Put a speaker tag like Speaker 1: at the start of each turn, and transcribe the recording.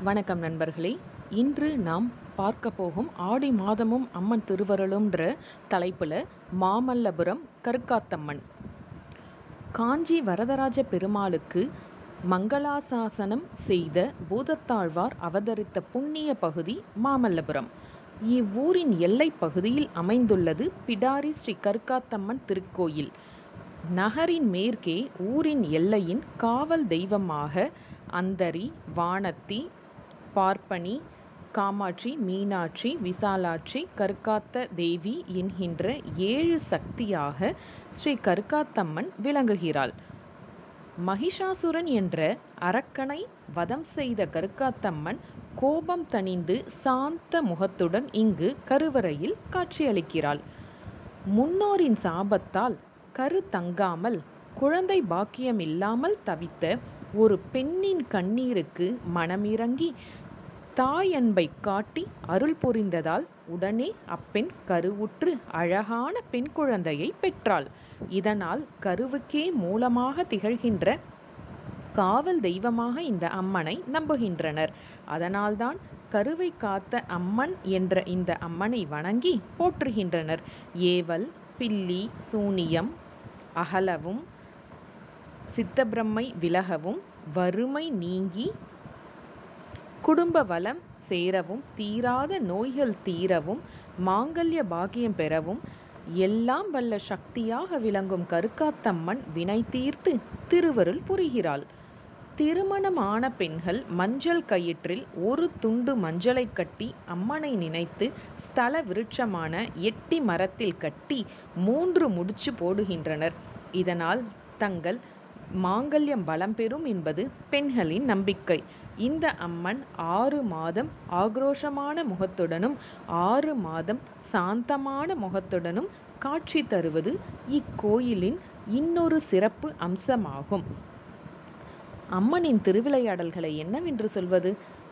Speaker 1: வணக்கம் நண்பர்களே இன்று நாம் பார்க்க போகும் ஆடி மாதமும் அம்மன் திருவருளும்ன்ற தலைப்பில் மாமல்லபுரம் கருக்காத்தம்மன் காஞ்சி வரதராஜ பெருமாளுக்கு மங்களாசாசனம் செய்த பூதத்தாழ்வார் அவதரித்த புண்ணிய பகுதி மாமல்லபுரம் இவ்வூரின் எல்லைப் பகுதியில் அமைந்துள்ளது பிடாரி ஸ்ரீ கருக்காத்தம்மன் திருக்கோயில் நகரின் மேற்கே ஊரின் எல்லையின் காவல் தெய்வமாக அந்தரி வானத்தி பார்ப்பனி காமாட்சி மீனாட்சி விசாலாட்சி கருக்காத்த தேவி என்கின்ற ஏழு சக்தியாக ஸ்ரீ கருக்காத்தம்மன் விளங்குகிறாள் மகிஷாசுரன் என்ற அரக்கனை வதம் செய்த கருக்காத்தம்மன் கோபம் தணிந்து சாந்த முகத்துடன் இங்கு கருவறையில் காட்சியளிக்கிறாள் முன்னோரின் சாபத்தால் கரு தங்காமல் குழந்தை பாக்கியம் இல்லாமல் தவித்த ஒரு பெண்ணின் கண்ணீருக்கு மனமிறங்கி தாய் அன்பை காட்டி அருள் புரிந்ததால் உடனே அப்பெண் கருவுற்று அழகான பெண் குழந்தையை பெற்றாள் இதனால் கருவுக்கே மூலமாக திகழ்கின்ற காவல் தெய்வமாக இந்த அம்மனை நம்புகின்றனர் அதனால்தான் கருவை காத்த அம்மன் என்ற இந்த அம்மனை வணங்கி போற்றுகின்றனர் ஏவல் பில்லி சூனியம் அகலவும் சித்தப்பிரமை விலகவும் வறுமை நீங்கி குடும்ப வளம் சேரவும் தீராத நோய்கள் தீரவும் மாங்கல்ய பாக்கியம் பெறவும் எல்லாம் வல்ல சக்தியாக விளங்கும் கருக்காத்தம்மன் வினை தீர்த்து திருவருள் புரிகிறாள் திருமணமான பெண்கள் மஞ்சள் கயிற்றில் ஒரு துண்டு மஞ்சளை கட்டி அம்மனை நினைத்து ஸ்தல விருட்சமான எட்டி மரத்தில் கட்டி மூன்று முடிச்சு போடுகின்றனர் இதனால் தங்கள் மாங்கல்யம் பலம் பெறும் என்பது பெண்களின் நம்பிக்கை இந்த அம்மன் ஆறு மாதம் ஆக்ரோஷமான முகத்துடனும் ஆறு மாதம் சாந்தமான முகத்துடனும் காட்சி தருவது இக்கோயிலின் இன்னொரு சிறப்பு அம்சமாகும் அம்மனின் திருவிளையாடல்களை என்னவென்று சொல்வது